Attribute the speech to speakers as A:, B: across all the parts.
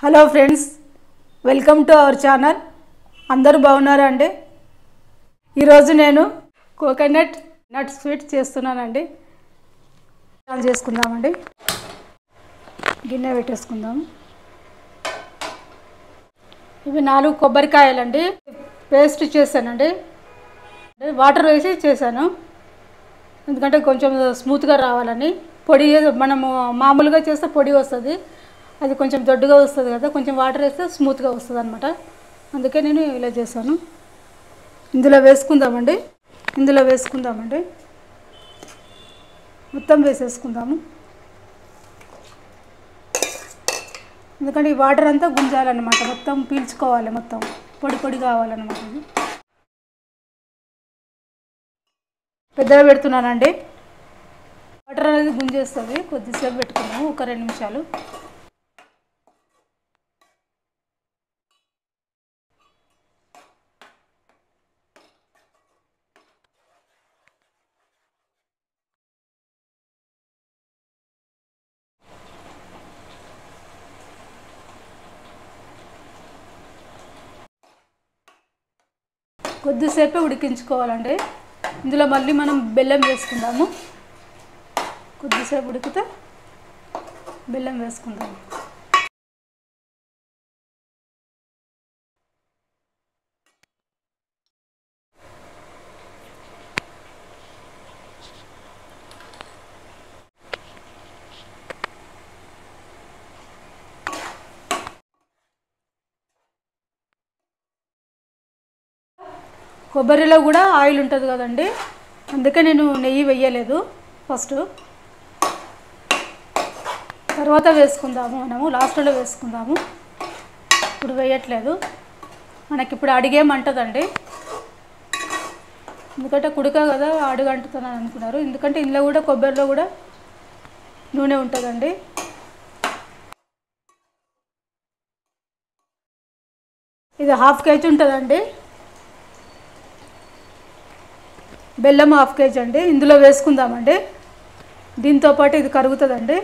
A: hello friends welcome to our channel అందరూ బాగున్నారా అండి ఈరోజు నేను కోకోనట్ నట్ స్వీట్ చేస్తున్నానండి ఆన్ చేసుకుందామండి గిన్నె పెట్టేసుకుందాం ఇవి నాలుగు కొబ్బరికాయలండి పేస్ట్ చేశానండి వాటర్ వేసి చేశాను ఎందుకంటే కొంచెం స్మూత్గా రావాలని పొడి మనము మామూలుగా చేస్తే పొడి వస్తుంది అది కొంచెం దొడ్డుగా వస్తుంది కదా కొంచెం వాటర్ వేస్తే స్మూత్గా వస్తుంది అనమాట అందుకే నేను ఇలా చేశాను ఇందులో వేసుకుందామండి ఇందులో వేసుకుందామండి మొత్తం వేసేసుకుందాము ఎందుకంటే ఈ వాటర్ అంతా గుంజాలన్నమాట మొత్తం పీల్చుకోవాలి మొత్తం పొడి పొడి కావాలన్నమాట ఇది పెద్దగా పెడుతున్నానండి వాటర్ అనేది గుంజేస్తుంది కొద్దిసేపు పెట్టుకున్నాము ఒక రెండు నిమిషాలు కొద్దిసేపే ఉడికించుకోవాలండి ఇందులో మళ్ళీ మనం బెల్లం వేసుకుందాము కొద్దిసేపు ఉడికితే బెల్లం వేసుకుందాము కొబ్బరిలో కూడా ఆయిల్ ఉంటుంది కదండి అందుకే నేను నెయ్యి వేయలేదు ఫస్ట్ తర్వాత వేసుకుందాము మనము లాస్ట్లో వేసుకుందాము ఇప్పుడు వేయట్లేదు మనకి ఇప్పుడు అడిగేమంటదండి ఎందుకంటే కుడక కదా అడుగు అంటుతున్నాను అనుకున్నారు ఎందుకంటే ఇందులో కూడా కొబ్బరిలో కూడా నూనె ఉంటుందండి ఇది హాఫ్ కేజీ ఉంటుందండి బెల్లం హాఫ్ కేజీ అండి ఇందులో వేసుకుందామండి దీంతో పాటు ఇది కరుగుతుందండి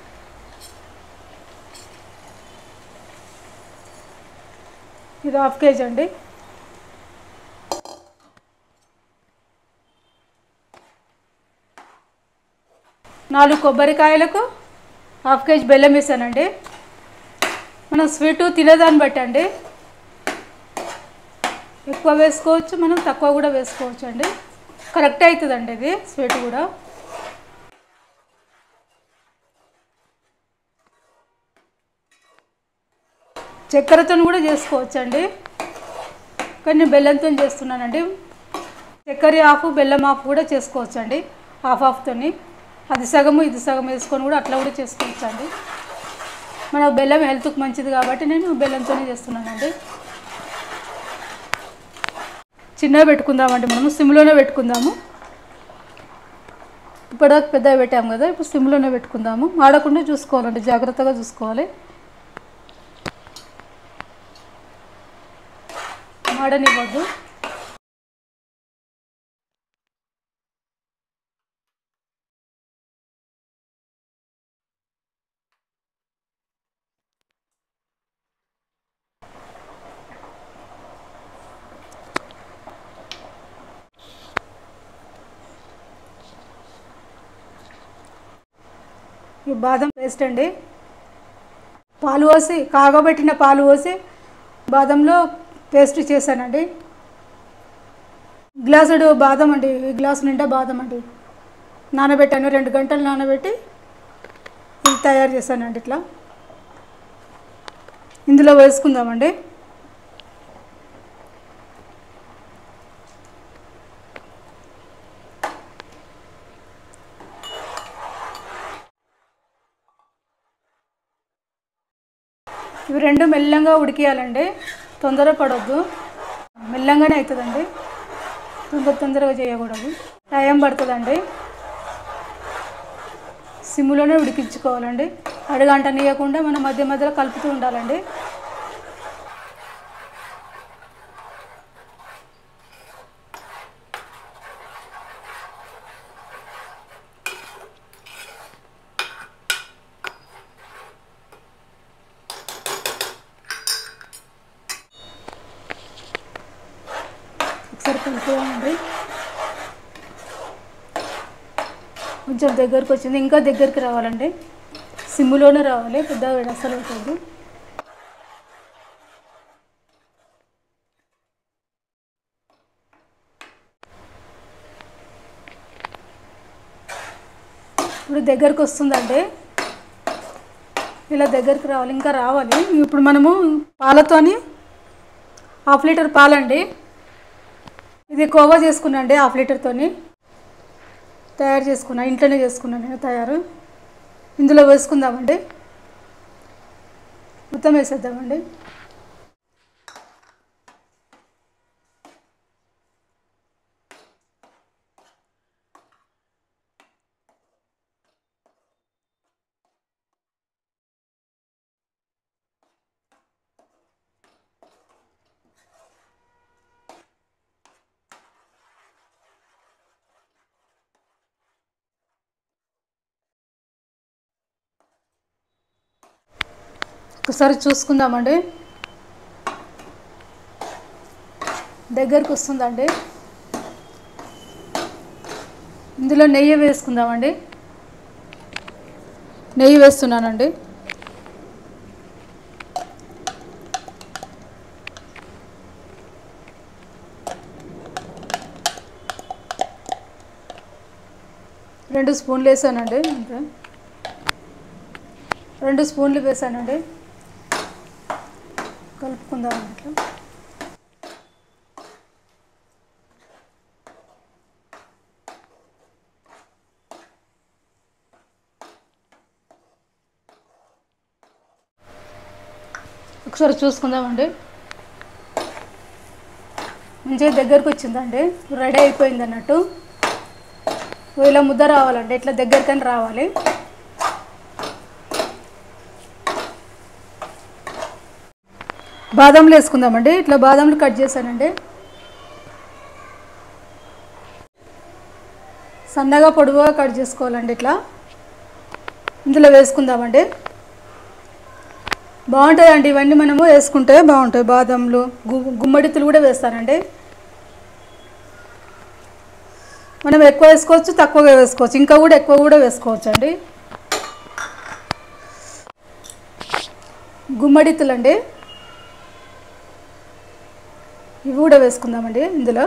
A: ఇది హాఫ్ కేజీ అండి నాలుగు కొబ్బరికాయలకు హాఫ్ కేజీ బెల్లం వేసానండి మనం స్వీటు తినేదాన్ని బట్టి అండి ఎక్కువ వేసుకోవచ్చు మనం తక్కువ కూడా వేసుకోవచ్చు అండి కరెక్ట్ అవుతుందండి ఇది స్వీట్ కూడా చక్కెరతో కూడా చేసుకోవచ్చు అండి కానీ నేను బెల్లంతో చేస్తున్నానండి చక్కెర ఆఫ్ బెల్లం ఆఫ్ కూడా చేసుకోవచ్చు అండి హాఫ్ హాఫ్తోని అది సగము ఇది సగం వేసుకొని కూడా అట్లా కూడా చేసుకోవచ్చు అండి మన బెల్లం హెల్త్కి మంచిది కాబట్టి నేను బెల్లంతోనే చేస్తున్నానండి చిన్నగా పెట్టుకుందామండి మనము సిమ్లోనే పెట్టుకుందాము ఇప్పటిదాకా పెద్దగా పెట్టాము కదా ఇప్పుడు సిమ్లోనే పెట్టుకుందాము మాడకుండా చూసుకోవాలండి జాగ్రత్తగా చూసుకోవాలి మాడనివ్వద్దు ఈ బాదం పేస్ట్ అండి పాలు పోసి కాగబెట్టిన పాలు పోసి బాదంలో పేస్ట్ చేశానండి గ్లాసుడు బాదం అండి ఈ గ్లాసు నిండా బాదం అండి నానబెట్టాను రెండు గంటలు నానబెట్టి ఇది తయారు చేశానండి ఇట్లా ఇందులో వేసుకుందామండి ఇవి రెండు మెల్లంగా ఉడికియాలండి తొందర పడొద్దు మెల్లంగానే అవుతుందండి తొందర తొందరగా చేయకూడదు టైం పడుతుందండి సిమ్లోనే ఉడికించుకోవాలండి అడుగంట నీయకుండా మనం మధ్య మధ్యలో కలుపుతూ ఉండాలండి కలుపుదామండి కొంచెం దగ్గరకు వచ్చింది ఇంకా దగ్గరికి రావాలండి సిమ్లోనే రావాలి పెద్దగా అసలు అవుతుంది ఇప్పుడు దగ్గరకు వస్తుందండి ఇలా దగ్గరికి రావాలి ఇంకా రావాలి ఇప్పుడు మనము పాలతోని హాఫ్ లీటర్ పాలండి ఇది కోవా చేసుకున్నాండి హాఫ్ లీటర్తోని తయారు చేసుకున్నా ఇంట్లోనే చేసుకున్నాను నేను తయారు ఇందులో వేసుకుందామండి మొత్తం వేసేద్దామండి ఒకసారి చూసుకుందామండి దగ్గరకు వస్తుందండి ఇందులో నెయ్యి వేసుకుందామండి నెయ్యి వేస్తున్నానండి రెండు స్పూన్లు వేసానండి అంతే రెండు స్పూన్లు వేసానండి కలుపుకుందాం అట్లా ఒకసారి చూసుకుందామండి మంచిగా దగ్గరకు వచ్చిందండి రెడీ అయిపోయింది అన్నట్టు ఇలా ముద్ద రావాలండి ఇట్లా దగ్గరికని రావాలి బాదంలు వేసుకుందామండి ఇట్లా బాదంలు కట్ చేశానండి సన్నగా పొడవుగా కట్ చేసుకోవాలండి ఇట్లా ఇందులో వేసుకుందామండి బాగుంటుందండి ఇవన్నీ మనము వేసుకుంటే బాగుంటాయి బాదంలు గు గుమ్మడితులు కూడా వేస్తానండి మనం ఎక్కువ వేసుకోవచ్చు తక్కువగా వేసుకోవచ్చు ఇంకా కూడా ఎక్కువ కూడా వేసుకోవచ్చు అండి గుమ్మడితులండి ఇవి కూడా వేసుకుందామండి ఇందులో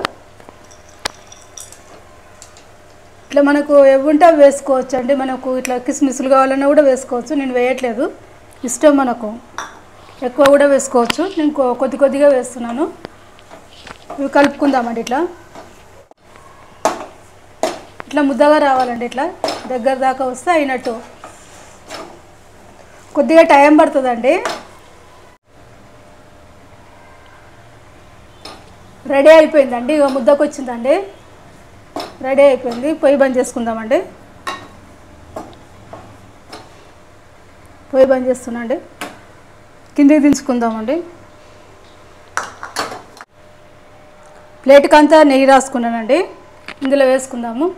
A: ఇట్లా మనకు ఎవి ఉంటే అవి వేసుకోవచ్చు అండి మనకు ఇట్లా కిస్మిస్లు కావాలన్నా కూడా వేసుకోవచ్చు నేను వేయట్లేదు ఇష్టం మనకు ఎక్కువ కూడా వేసుకోవచ్చు నేను కొ- కొద్ది కొద్దిగా వేస్తున్నాను ఇవి కలుపుకుందామండి ఇట్లా ఇట్లా ముద్దగా రావాలండి ఇట్లా దగ్గర దాకా వస్తే అయినట్టు కొద్దిగా టైం పడుతుందండి రెడీ అయిపోయిందండి ఇక ముద్దకు వచ్చిందండి రెడీ అయిపోయింది పొయ్యి బంద్ చేసుకుందామండి పొయ్యి బంద్ చేస్తున్నాండి కిందికి దించుకుందామండి ప్లేట్కి అంతా నెయ్యి రాసుకున్నానండి ఇందులో వేసుకుందాము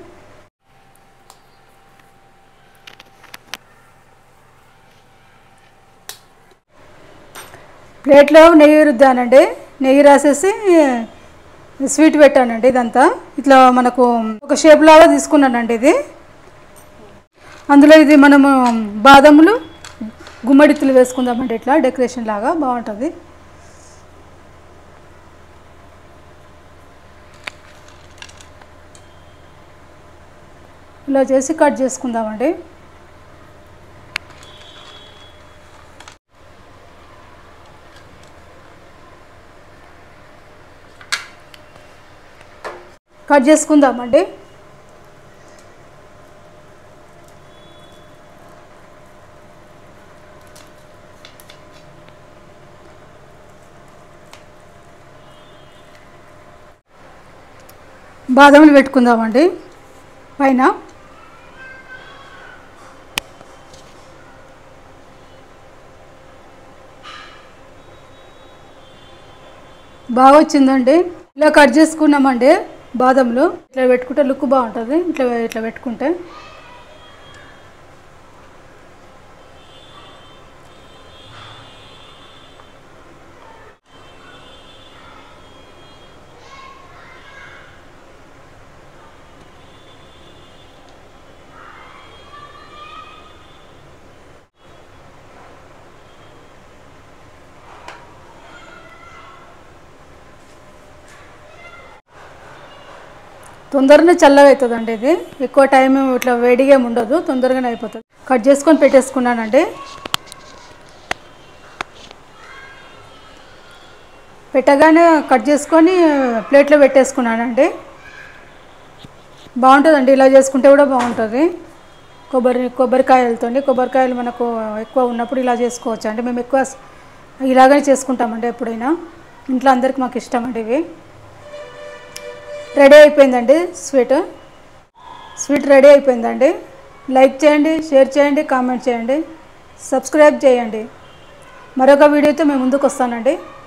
A: ప్లేట్లో నెయ్యి రుద్దానండి నెయ్యి రాసేసి స్వీట్ పెట్టానండి ఇదంతా ఇట్లా మనకు ఒక షేప్ లాగా తీసుకున్నానండి ఇది అందులో ఇది మనము బాదములు గుమ్మడిత్తులు వేసుకుందామండి ఇట్లా డెకరేషన్ లాగా బాగుంటుంది ఇలా చేసి కట్ చేసుకుందామండి కట్ చేసుకుందామండి బాదములు పెట్టుకుందామండి పైన బాగా వచ్చిందండి ఇలా కట్ చేసుకున్నామండి బాదంలు ఇట్లా పెట్టుకుంటే లుక్ బాగుంటుంది ఇట్లా ఇట్లా పెట్టుకుంటే తొందరనే చల్లగా అవుతుందండి ఇది ఎక్కువ టైం ఇట్లా వేడిగా ఏమి ఉండదు తొందరగానే అయిపోతుంది కట్ చేసుకొని పెట్టేసుకున్నానండి పెట్టగానే కట్ చేసుకొని ప్లేట్లో పెట్టేసుకున్నానండి బాగుంటుందండి ఇలా చేసుకుంటే కూడా బాగుంటుంది కొబ్బరి కొబ్బరికాయలతో కొబ్బరికాయలు మనకు ఎక్కువ ఉన్నప్పుడు ఇలా చేసుకోవచ్చు అండి మేము ఎక్కువ ఇలాగనే చేసుకుంటామండి ఎప్పుడైనా ఇంట్లో అందరికి మాకు ఇష్టం అండి ఇవి రెడీ అయిపోయిందండి స్వీట్ స్వీట్ రెడీ అయిపోయిందండి లైక్ చేయండి షేర్ చేయండి కామెంట్ చేయండి సబ్స్క్రైబ్ చేయండి మరొక వీడియోతో మేము ముందుకు వస్తానండి